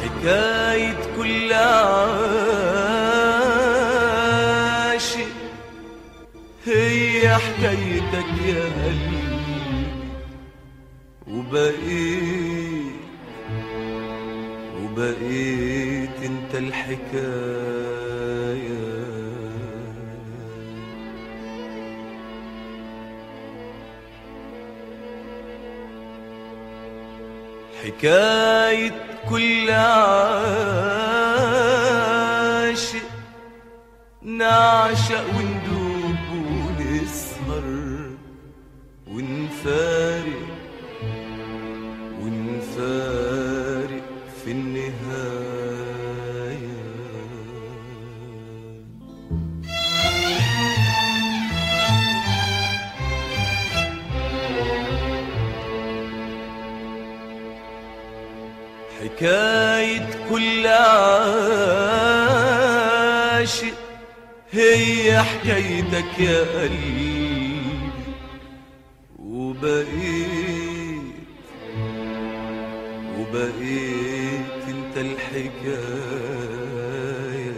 حكاية كل عاشق هي حكايتك يا قلبي وبقيت وبقيت انت الحكايه حكاية كل عاشق نعشق وندوب ونسهر ونفارق ونفارق في النهاية حكاية كل عاشق هي حكايتك يا قلبي وبقيت وبقيت انت الحكايه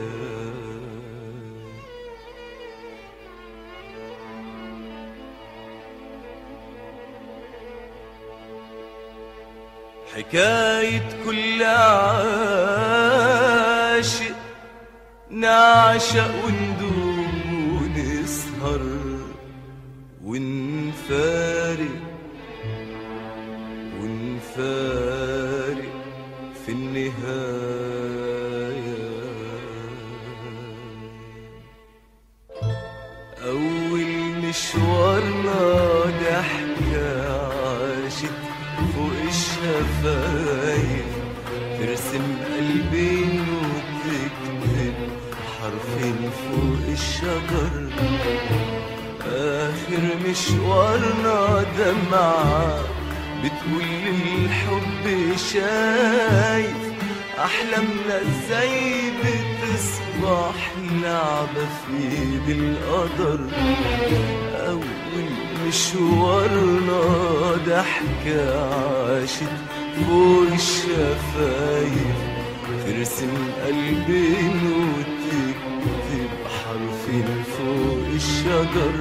حكاية كل عاشق نعشق وندوب ونسهر ونفارق ونفارق في النهاية أول مشوارنا ضحكة عاشت فوق الشفايف ترسم قلبين وتكتب حرفين فوق الشجر آخر مشوارنا دمعة بتقول الحب شايف أحلامنا ازاي بتصبح لعبة في ايد القدر أول مشوارنا ضحكة عاشت فوق الشفايف ترسم قلبين وتكتب حرفين فوق الشجر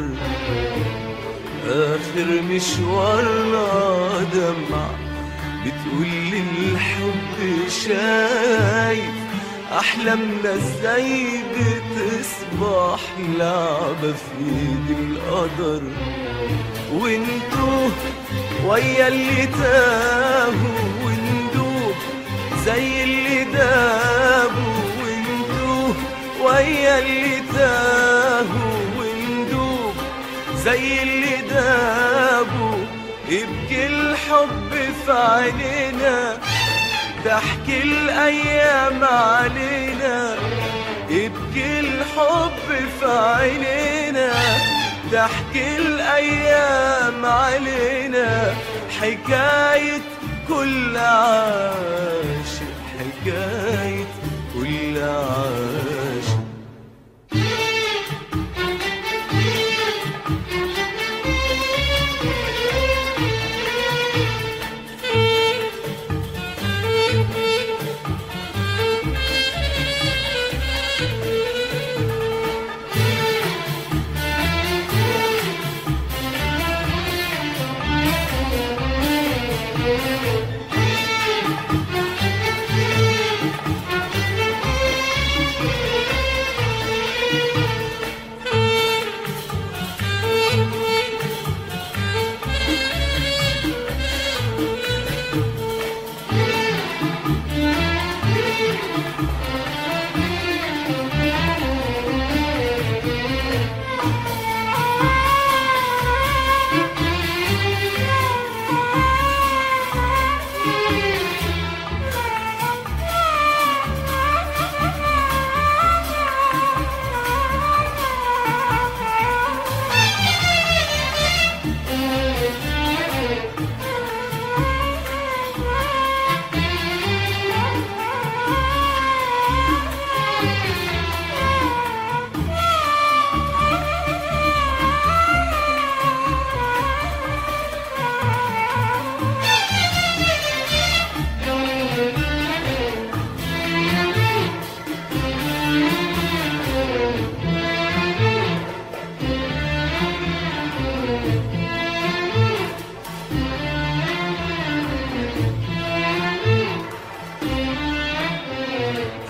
آخر مشوارنا دمع بتقول الحب شايف أحلامنا ازاي بتصبح لعبة في ايد القدر وانتو ويا اللي تاهوا وندوب زي اللي دابوا وانتو ويا اللي تاهوا وندوب زي اللي دابوا يبكي الحب في عينينا تحكي الأيام علينا يبكي الحب في عينينا تحكي الأيام علينا حكاية كل عاشق حكاية كل عاشق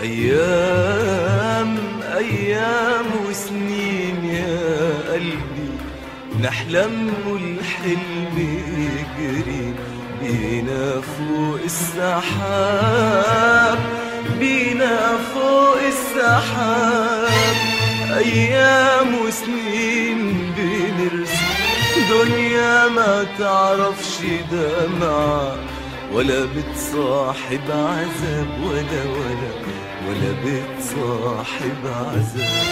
أيام أيام وسنين يا قلبي نحلم والحلم يجري بينا فوق السحاب بينا فوق السحاب أيام وسنين بنرسم دنيا ما تعرفش دمعة ولا بتصاحب عذاب ولا ولا ولا بتصاحب عذاب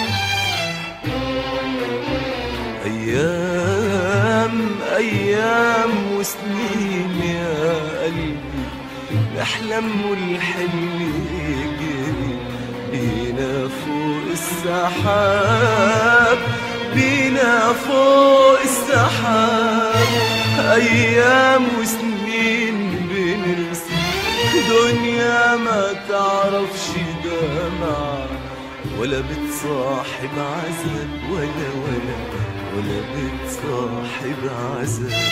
أيام أيام وسنين يا قلبي نحلم والحلم يجري بينا فوق السحاب بينا فوق السحاب أيام وسنين بنرسم دنيا ما تعرفش دمع ولا بتصاحب عذاب ولا ولا ولا بتصاحب عذاب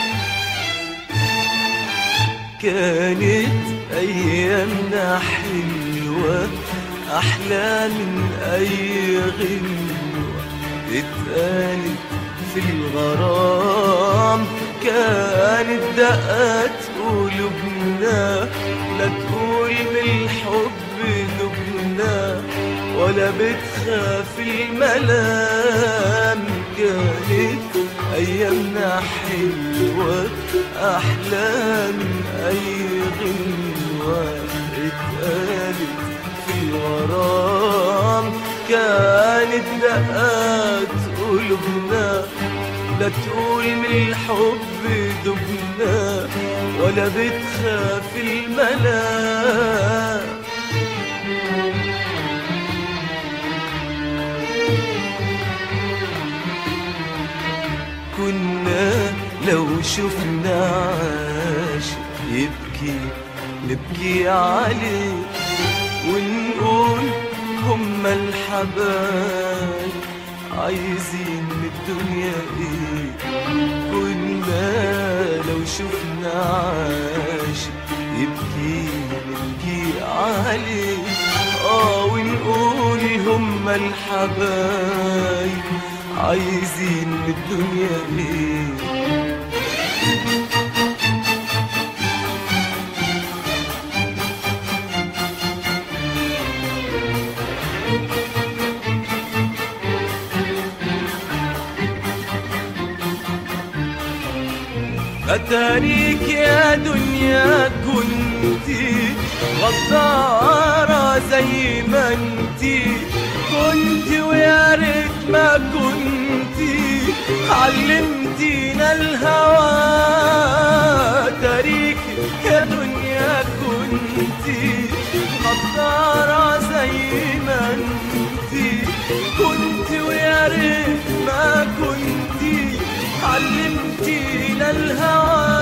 كانت أيامنا حلوة أحلى من أي غنوة اتقالت في الغرام كانت دقات قلوبنا لا تقول من الحب دبنا ولا بتخاف الملام كانت أيامنا حلوة أحلى من أي غنوة اتقالت في الغرام كانت دقات قلوبنا لا تقول من الحب دبنا ولا بتخاف الملام كنا لو شفنا عاشق يبكي نبكي عليه ونقول هم الحبايب عايزين من الدنيا ايه كنا لو شفنا عاشق يبكي نبكي عليه اه ونقول هم الحبايب عايزين من الدنيا ايه أتاريك يا دنيا كنتي غدارة زي ما انتي كنتي ويا ريت ما كنتي علمتينا الهوى تاريك يا دنيا كنتي غدارة زي ما انتي كنتي ويا ريت ما كنتي علمتينا الهوى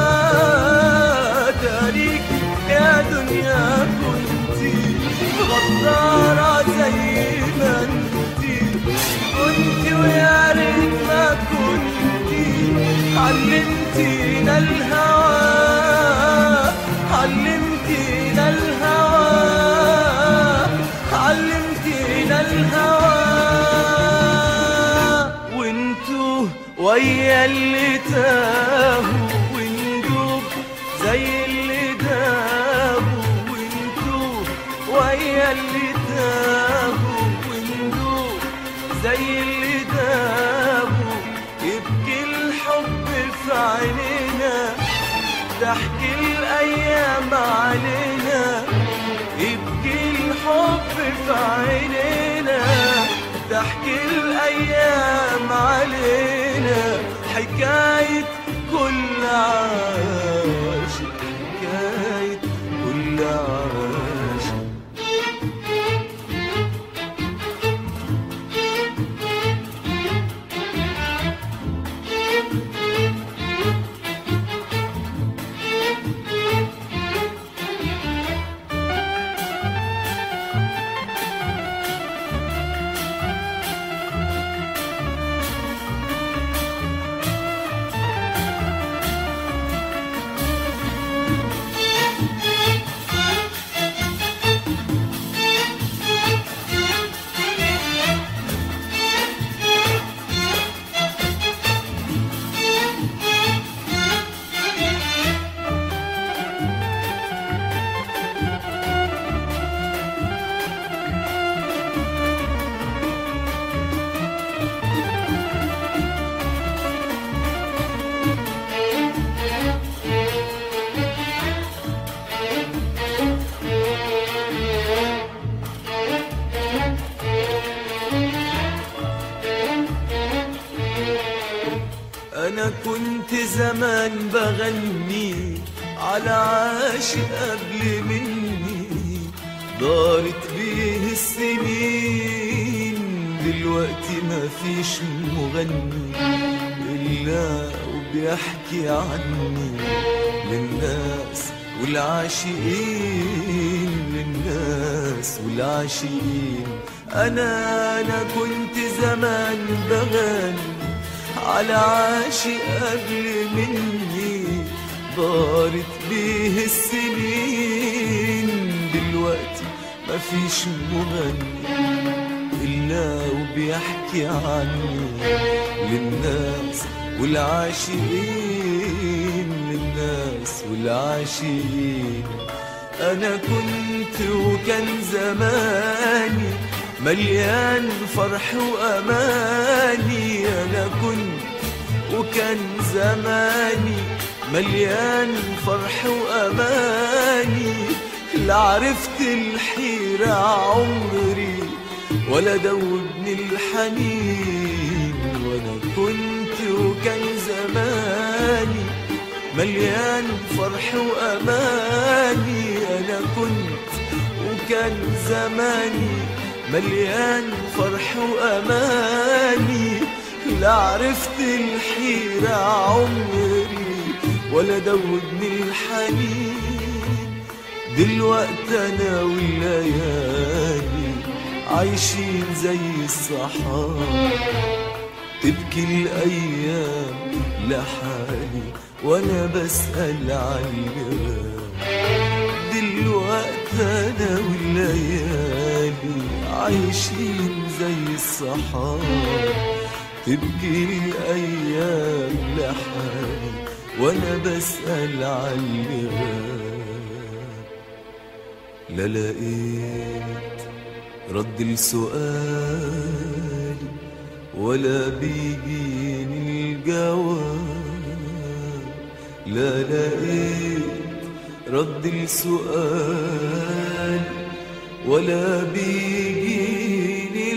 تاريك يا دنيا كنتي غدارة زي ما انتي كنتي ويا ريت ما كنتي علمتينا الهوى علمتينا الهوى علمتينا الهوى وانتو ويا اللي تاهوا وندوب زي اللي دابوا وانتو ويا اللي تاهوا وندوب زي اللي دابوا يبكي الحب في عينينا تحكي الأيام علينا يبكي الحب في عينينا تحكي الأيام علينا حكاية كل عاشق حكاية كل عاشق زمان بغني على عاشق قبل مني دارت بيه السنين دلوقتي ما فيش مغني إلا وبيحكي عني للناس والعاشقين للناس والعاشقين أنا أنا كنت زمان بغني على عاشق قبل مني دارت بيه السنين دلوقتي مفيش مغني إلا وبيحكي عني للناس والعاشقين للناس والعاشقين أنا كنت وكان زماني مليان فرح وأماني أنا كنت وكان زماني مليان فرح وأماني لا عرفت الحيرة عمري ولا دوبني الحنين وأنا كنت وكان زماني مليان فرح وأماني أنا كنت وكان زماني مليان فرح وأماني لا عرفت الحيرة عمري ولا دوبني الحنين دلوقتي أنا والليالي عايشين زي الصحاب تبكي الأيام لحالي وأنا بسأل عالجواب دلوقتي أنا والليالي عايشين زي الصحاب تبكي الأيام لحالي وأنا بسأل عالجواب لا لقيت رد لسؤالي ولا بيجيني الجواب لا لقيت رد لسؤالي ولا بيجيني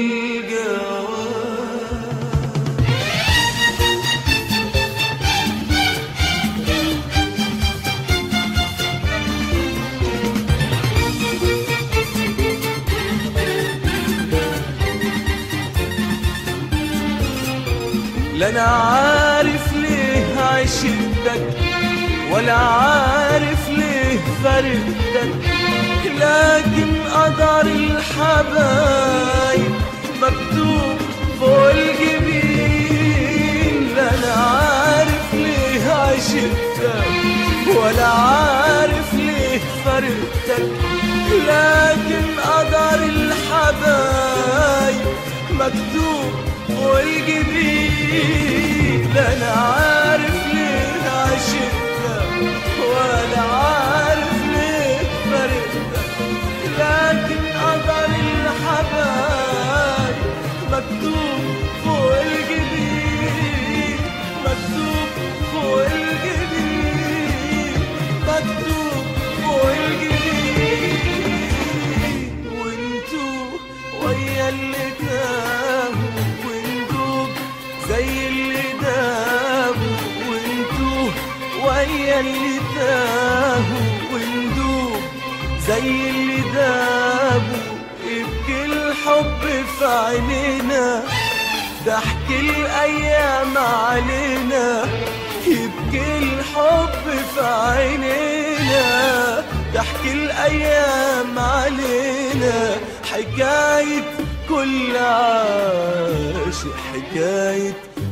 الجواب لا انا عارف ليه عشقتك ولا عارف ليه فرقتك لكن قدر الحبايب مكتوب فوق الجبين لا انا عارف ليه عشقتك ولا عارف ليه فرقتك لكن قدر الحبايب مكتوب فوق الجبين لا انا عارف ليه عشقتك ولا عارف ليه فرقتك لكن قدر الحبايب مكتوب فوق الجبين مكتوب فوق الجبين مكتوب فوق الجبين وانتو ويا اللي تاهوا وندوب زي اللي دابوا وانتو ويا اللي تاهوا وندوب زي اللي دابوا يبكي الحب في عينينا ضحك الايام علينا يبكي الحب في عينينا ضحك الايام علينا حكايه كل عاشق حكايه